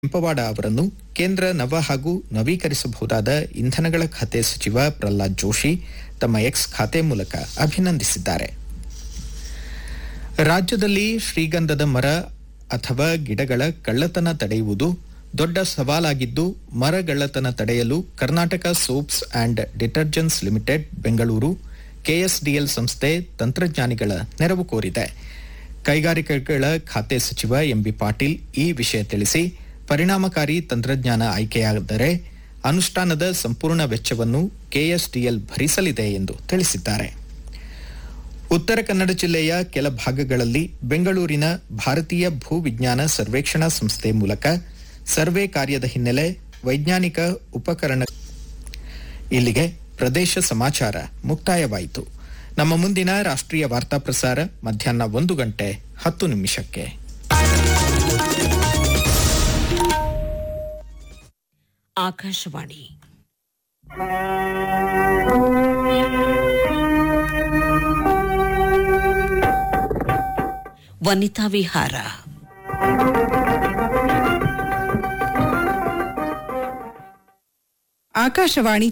ಕೆಂಪವಾಡ ಅವರನ್ನು ಕೇಂದ್ರ ನವ ಹಾಗೂ ನವೀಕರಿಸಬಹುದಾದ ಇಂಧನಗಳ ಖಾತೆ ಸಚಿವ ಪ್ರಹ್ಲಾದ್ ಜೋಶಿ ತಮ್ಮ ಎಕ್ಸ್ ಖಾತೆ ಮೂಲಕ ಅಭಿನಂದಿಸಿದ್ದಾರೆ ರಾಜ್ಯದಲ್ಲಿ ಶ್ರೀಗಂಧದ ಮರ ಅಥವಾ ಗಿಡಗಳ ಕಳ್ಳತನ ತಡೆಯುವುದು ದೊಡ್ಡ ಸವಾಲಾಗಿದ್ದು ಮರಗಳ್ಳತನ ತಡೆಯಲು Karnataka soaps and detergents limited Bengaluru KSDL ಸಂಸ್ಥೆ ತಂತ್ರಜ್ಞಾನಿಗಳ ನೆರವು ಕೋರಿದೆ ಕೈಗಾರಿಕೆಗಳ ಖಾತೆ ಸಚಿವ ಎಂಬಿ ಪಾಟೀಲ್ ಈ ವಿಷಯ ತಿಳಿಸಿ ಪರಿಣಾಮಕಾರಿ ತಂತ್ರಜ್ಞಾನ ಆಯ್ಕೆಯಾದರೆ ಅನುಷ್ಠಾನದ ಸಂಪೂರ್ಣ ವೆಚ್ಚವನ್ನು ಕೆಎಸ್ಡಿಎಲ್ ಭರಿಸಲಿದೆ ಎಂದು ತಿಳಿಸಿದ್ದಾರೆ ಉತ್ತರ ಕನ್ನಡ ಜಿಲ್ಲೆಯ ಕೆಲ ಭಾಗಗಳಲ್ಲಿ ಬೆಂಗಳೂರಿನ ಭಾರತೀಯ ಭೂವಿಜ್ಞಾನ ಸರ್ವೇಕ್ಷಣಾ ಸಂಸ್ಥೆ ಮೂಲಕ ಸರ್ವೆ ಕಾರ್ಯದ ಹಿನ್ನೆಲೆ ವೈಜ್ಞಾನಿಕ ಉಪಕರಣ ಇಲ್ಲಿಗೆ ಪ್ರದೇಶ ಸಮಾಚಾರ ಮುಕ್ತಾಯವಾಯಿತು ನಮ್ಮ ಮುಂದಿನ ರಾಷ್ಟ್ರೀಯ ವಾರ್ತಾ ಪ್ರಸಾರ ಮಧ್ಯಾಹ್ನ ಒಂದು ಗಂಟೆ ಹತ್ತು ನಿಮಿಷಕ್ಕೆ ಆಕಾಶವಾಣಿ ವನಿತಾ ವಿಹಾರ ಆಕಾಶವಾಣಿ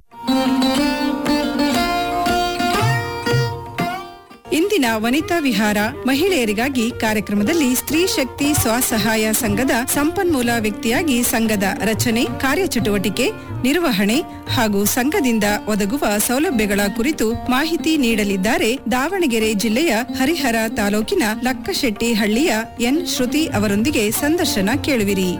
ಇಂದಿನ ವನಿತಾ ವಿಹಾರ ಮಹಿಳೆಯರಿಗಾಗಿ ಕಾರ್ಯಕ್ರಮದಲ್ಲಿ ಸ್ತ್ರೀ ಶಕ್ತಿ ಸ್ವಸಹಾಯ ಸಂಘದ ಸಂಪನ್ಮೂಲ ವ್ಯಕ್ತಿಯಾಗಿ ಸಂಘದ ರಚನೆ ಕಾರ್ಯಚಟುವಟಿಕೆ ನಿರ್ವಹಣೆ ಹಾಗೂ ಸಂಘದಿಂದ ಒದಗುವ ಸೌಲಭ್ಯಗಳ ಕುರಿತು ಮಾಹಿತಿ ನೀಡಲಿದ್ದಾರೆ ದಾವಣಗೆರೆ ಜಿಲ್ಲೆಯ ಹರಿಹರ ತಾಲೂಕಿನ ಲಕ್ಕಶೆಟ್ಟಿ ಹಳ್ಳಿಯ ಎನ್ ಶ್ರುತಿ ಅವರೊಂದಿಗೆ ಸಂದರ್ಶನ ಕೇಳುವಿರಿ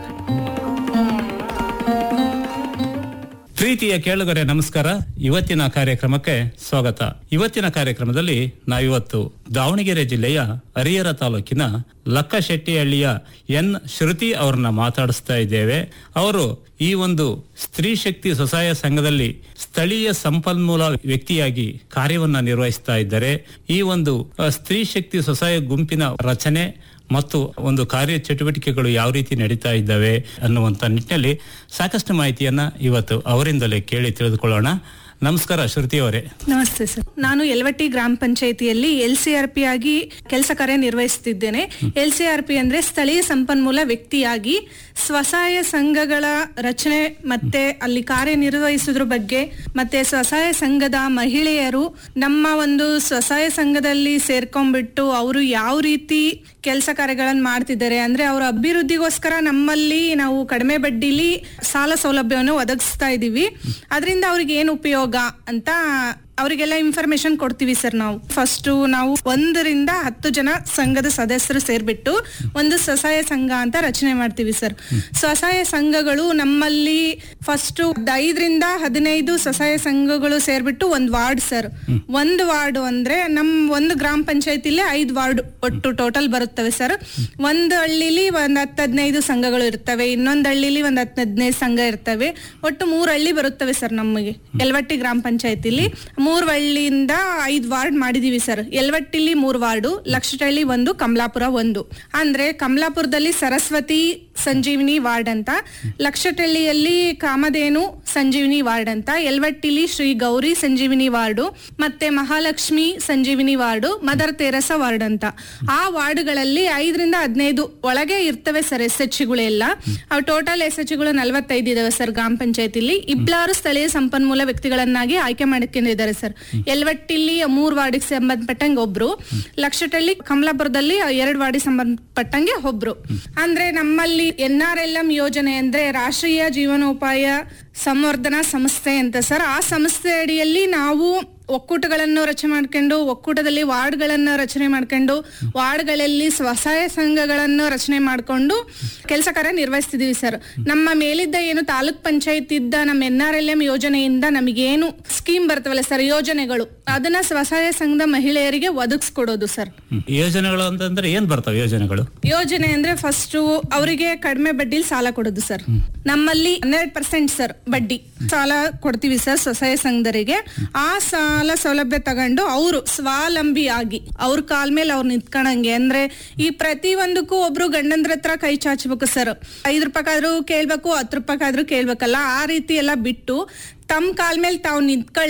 ಪ್ರೀತಿಯ ಕೇಳುಗರೆ ನಮಸ್ಕಾರ ಇವತ್ತಿನ ಕಾರ್ಯಕ್ರಮಕ್ಕೆ ಸ್ವಾಗತ ಇವತ್ತಿನ ಕಾರ್ಯಕ್ರಮದಲ್ಲಿ ನಾವಿವತ್ತು ದಾವಣಗೆರೆ ಜಿಲ್ಲೆಯ ಹರಿಹರ ತಾಲೂಕಿನ ಲಕ್ಕಶೆಟ್ಟಿಹಳ್ಳಿಯ ಎನ್ ಶ್ರುತಿ ಅವರನ್ನ ಮಾತಾಡಿಸ್ತಾ ಇದ್ದೇವೆ ಅವರು ಈ ಒಂದು ಸ್ತ್ರೀ ಶಕ್ತಿ ಸ್ವಸಹಾಯ ಸಂಘದಲ್ಲಿ ಸ್ಥಳೀಯ ಸಂಪನ್ಮೂಲ ವ್ಯಕ್ತಿಯಾಗಿ ಕಾರ್ಯವನ್ನ ನಿರ್ವಹಿಸ್ತಾ ಇದ್ದಾರೆ ಈ ಒಂದು ಅ, ಸ್ತ್ರೀ ಶಕ್ತಿ ಸ್ವಸಹಾಯ ಗುಂಪಿನ ರಚನೆ ಮತ್ತು ಒಂದು ಕಾರ್ಯ ಚಟುವಟಿಕೆಗಳು ಯಾವ ರೀತಿ ನಡೀತಾ ಇದ್ದಾವೆ ಅನ್ನುವಂತ ನಿಟ್ಟಿನಲ್ಲಿ ಸಾಕಷ್ಟು ಮಾಹಿತಿಯನ್ನ ಇವತ್ತು ಅವರಿಂದಲೇ ಕೇಳಿ ತಿಳಿದುಕೊಳ್ಳೋಣ ನಮಸ್ಕಾರ ಶ್ರುತಿ ಅವರೇ ನಮಸ್ತೆ ಸರ್ ನಾನು ಯಲವಟ್ಟಿ ಗ್ರಾಮ ಪಂಚಾಯಿತಿಯಲ್ಲಿ ಎಲ್ ಸಿ ಆರ್ ಪಿ ಆಗಿ ಕೆಲಸ ಕಾರ್ಯ ನಿರ್ವಹಿಸುತ್ತಿದ್ದೇನೆ ಎಲ್ ಸಿ ಆರ್ ಪಿ ಅಂದ್ರೆ ಸ್ಥಳೀಯ ಸಂಪನ್ಮೂಲ ವ್ಯಕ್ತಿಯಾಗಿ ಸ್ವಸಹಾಯ ಸಂಘಗಳ ರಚನೆ ಮತ್ತೆ ಅಲ್ಲಿ ಕಾರ್ಯನಿರ್ವಹಿಸೋದ್ರ ಬಗ್ಗೆ ಮತ್ತೆ ಸ್ವಸಹಾಯ ಸಂಘದ ಮಹಿಳೆಯರು ನಮ್ಮ ಒಂದು ಸ್ವಸಹಾಯ ಸಂಘದಲ್ಲಿ ಸೇರ್ಕೊಂಡ್ಬಿಟ್ಟು ಅವರು ಯಾವ ರೀತಿ ಕೆಲಸ ಕಾರ್ಯಗಳನ್ನು ಮಾಡ್ತಿದ್ದಾರೆ ಅಂದ್ರೆ ಅವರ ಅಭಿವೃದ್ಧಿಗೋಸ್ಕರ ನಮ್ಮಲ್ಲಿ ನಾವು ಕಡಿಮೆ ಬಡ್ಡಿಲಿ ಸಾಲ ಸೌಲಭ್ಯವನ್ನು ಒದಗಿಸ್ತಾ ಇದೀವಿ ಅದರಿಂದ ಅವ್ರಿಗೆ ಏನು ಉಪಯೋಗ ಅಂತ ಅವರಿಗೆಲ್ಲ ಇನ್ಫಾರ್ಮೇಶನ್ ಕೊಡ್ತೀವಿ ಸರ್ ನಾವು ಫಸ್ಟ್ ನಾವು ಒಂದರಿಂದ ಹತ್ತು ಜನ ಸಂಘದ ಸದಸ್ಯರು ಸೇರ್ಬಿಟ್ಟು ಒಂದು ಸ್ವಸಹಾಯ ಸಂಘ ಅಂತ ರಚನೆ ಮಾಡ್ತೀವಿ ಸರ್ ಸ್ವಸಹಾಯ ಸಂಘಗಳು ನಮ್ಮಲ್ಲಿ ಫಸ್ಟ್ ಐದರಿಂದ ಹದಿನೈದು ಸ್ವಸಹಾಯ ಸಂಘಗಳು ಸೇರ್ಬಿಟ್ಟು ಒಂದ್ ವಾರ್ಡ್ ಸರ್ ಒಂದು ವಾರ್ಡ್ ಅಂದ್ರೆ ನಮ್ ಒಂದು ಗ್ರಾಮ ಪಂಚಾಯತಿಲಿ ಐದು ವಾರ್ಡ್ ಒಟ್ಟು ಟೋಟಲ್ ಬರುತ್ತವೆ ಸರ್ ಒಂದು ಹಳ್ಳಿಲಿ ಒಂದ್ ಹತ್ತು ಹದಿನೈದು ಸಂಘಗಳು ಇರ್ತವೆ ಇನ್ನೊಂದು ಹಳ್ಳಿಲಿ ಒಂದ್ ಹತ್ತು ಹದಿನೈದು ಸಂಘ ಇರ್ತವೆ ಒಟ್ಟು ಮೂರು ಹಳ್ಳಿ ಬರುತ್ತವೆ ಸರ್ ನಮಗೆ ಯಲವಟ್ಟಿ ಗ್ರಾಮ ಪಂಚಾಯತಿಲಿ ಮೂರು ಹಳ್ಳಿಯಿಂದ ಐದು ವಾರ್ಡ್ ಮಾಡಿದೀವಿ ಸರ್ ಯಲವಟ್ಟಿಲಿ ಮೂರು ವಾರ್ಡು ಲಕ್ಷಟಳ್ಳಿ ಒಂದು ಕಮಲಾಪುರ ಒಂದು ಅಂದ್ರೆ ಕಮಲಾಪುರದಲ್ಲಿ ಸರಸ್ವತಿ ಸಂಜೀವಿನಿ ವಾರ್ಡ್ ಅಂತ ಲಕ್ಷಟಳ್ಳಿಯಲ್ಲಿ ಕಾಮಧೇನು ಸಂಜೀವಿನಿ ವಾರ್ಡ್ ಅಂತ ಯಲವಟ್ಟಿಲಿ ಶ್ರೀ ಗೌರಿ ಸಂಜೀವಿನಿ ವಾರ್ಡು ಮತ್ತೆ Mahalakshmi Sanjeevini ward Mother Teresa ward ಅಂತ ಆ ವಾರ್ಡ್ಗಳಲ್ಲಿ ಐದರಿಂದ ಹದಿನೈದು ಒಳಗೆ ಇರ್ತವೆ ಸರ್ ಎಸ್ ಎಚ್ ಗಳೆಲ್ಲ ಅವು ಟೋಟಲ್ ಎಸ್ ಎಚ್ ಗಳು ನಲವತ್ತೈದು ಇದಾವೆ ಸರ್ ಗ್ರಾಮ ಪಂಚಾಯತಿಲಿ ಇಬ್ಬರು ಸ್ಥಳೀಯ ಸಂಪನ್ಮೂಲ ವ್ಯಕ್ತಿಗಳನ್ನಾಗಿ ಆಯ್ಕೆ ಮಾಡ್ಕೊಂಡಿದ್ದಾರೆ ಸರ್ ಯಲವಟ್ಟಿಲಿ ಮೂರ್ ವಾರ್ಡಿಗೆ ಸಂಬಂಧಪಟ್ಟಂಗೆ ಒಬ್ರು ಲಕ್ಷಟಳ್ಳಿ ಕಮಲಾಪುರದಲ್ಲಿ ಎರಡು ವಾರ್ಡಿಗೆ ಸಂಬಂಧಪಟ್ಟಂಗೆ ಒಬ್ರು ಅಂದ್ರೆ ನಮ್ಮಲ್ಲಿ ಎನ್ ಆರ್ ಎಲ್ ಎಂ ಯೋಜನೆ ಅಂದ್ರೆ ರಾಷ್ಟ್ರೀಯ ಜೀವನೋಪಾಯ ಸಂವರ್ಧನಾ ಸಂಸ್ಥೆ ಅಂತ ಸರ್ ಆ ಸಂಸ್ಥೆ ಅಡಿಯಲ್ಲಿ ನಾವು ಒಕ್ಕೂಟಗಳನ್ನು ರಚನೆ ಮಾಡ್ಕೊಂಡು ಒಕ್ಕೂಟದಲ್ಲಿ ವಾರ್ಡ್ಗಳನ್ನು ರಚನೆ ಮಾಡ್ಕೊಂಡು ವಾರ್ಡ್ಗಳಲ್ಲಿ ಸ್ವಸಹಾಯ ಸಂಘಗಳನ್ನು ರಚನೆ ಮಾಡ್ಕೊಂಡು ಕೆಲಸ ಕಾರ್ಯ ನಿರ್ವಹಿಸ್ತಿದೀವಿ ಸರ್ ನಮ್ಮ ಮೇಲಿದ್ದ ಏನು ತಾಲೂಕ್ ಪಂಚಾಯತ್ ಇದ್ದ ನಮ್ಮ ಎನ್ ಆರ್ ಎಲ್ ಎಂ ಯೋಜನೆಯಿಂದ ನಮಗೇನು ಸ್ಕೀಮ್ ಬರ್ತವಲ್ಲ ಸರ್ ಯೋಜನೆಗಳು ಅದನ್ನ ಸ್ವಸಹಾಯ ಸಂಘದ ಮಹಿಳೆಯರಿಗೆ ಒದಗಿಸ್ಕೊಡೋದು ಸರ್ ಹ್ಮ್. ಯೋಜನೆಗಳು ಅಂತಂದ್ರೆ ಏನ್ ಬರ್ತಾವೆ ಯೋಜನೆಗಳು ಯೋಜನೆ ಅಂದ್ರೆ ಫಸ್ಟ್ ಅವರಿಗೆ ಕಡಿಮೆ ಬಡ್ಡಿಲಿ ಸಾಲ ಕೊಡೋದು ಸರ್ ನಮ್ಮಲ್ಲಿ ಹನ್ನೆರಡು ಪರ್ಸೆಂಟ್ ಸರ್ ಬಡ್ಡಿ ಸಾಲ ಕೊಡ್ತೀವಿ ಸರ್ ಸ್ವಸಹಾಯ ಸಂಘದರಿಗೆ ಆ ಸಾಲ ಸೌಲಭ್ಯ ತಗೊಂಡು ಅವರು ಸ್ವಾವಲಂಬಿ ಆಗಿ ಅವ್ರ ಕಾಲ್ ಮೇಲೆ ಅವ್ರು ನಿಂತ್ಕೊಂಡಂಗೆ ಅಂದ್ರೆ ಈ ಪ್ರತಿ ಒಂದಕ್ಕೂ ಒಬ್ರು ಗಂಡಂದ್ರ ಹತ್ರ ಕೈ ಚಾಚಬೇಕು ಸರ್ ಐದ್ ರೂಪಾಯಿಗಾದ್ರೂ ಕೇಳ್ಬೇಕು ಹತ್ತು ರೂಪಾಯಿಗಾದ್ರೂ ಕೇಳ್ಬೇಕಲ್ಲ ಆ ರೀತಿ ಎಲ್ಲ ಬಿಟ್ಟು ತಮ್ಮ ಕಾಲ್ ಮೇಲೆ ತಾವು ನಿಂತ್ಕೊಳ್ಳಿ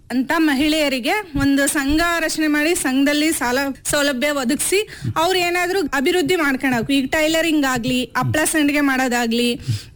ಅಂತ ಮಹಿಳೆಯರಿಗೆ ಒಂದು ಸಂಘ ರಚನೆ ಮಾಡಿ ಸಂಘದಲ್ಲಿ ಸಾಲ ಸೌಲಭ್ಯ ಒದಗಿಸಿ ಅವ್ರು ಏನಾದ್ರೂ ಅಭಿವೃದ್ಧಿ ಮಾಡ್ಕೊಳಕು ಈಗ ಟೈಲರಿಂಗ್ ಆಗ್ಲಿ ಹಪ್ಳ ಸಂಡಿಗೆ ಮಾಡೋದಾಗ್ಲಿ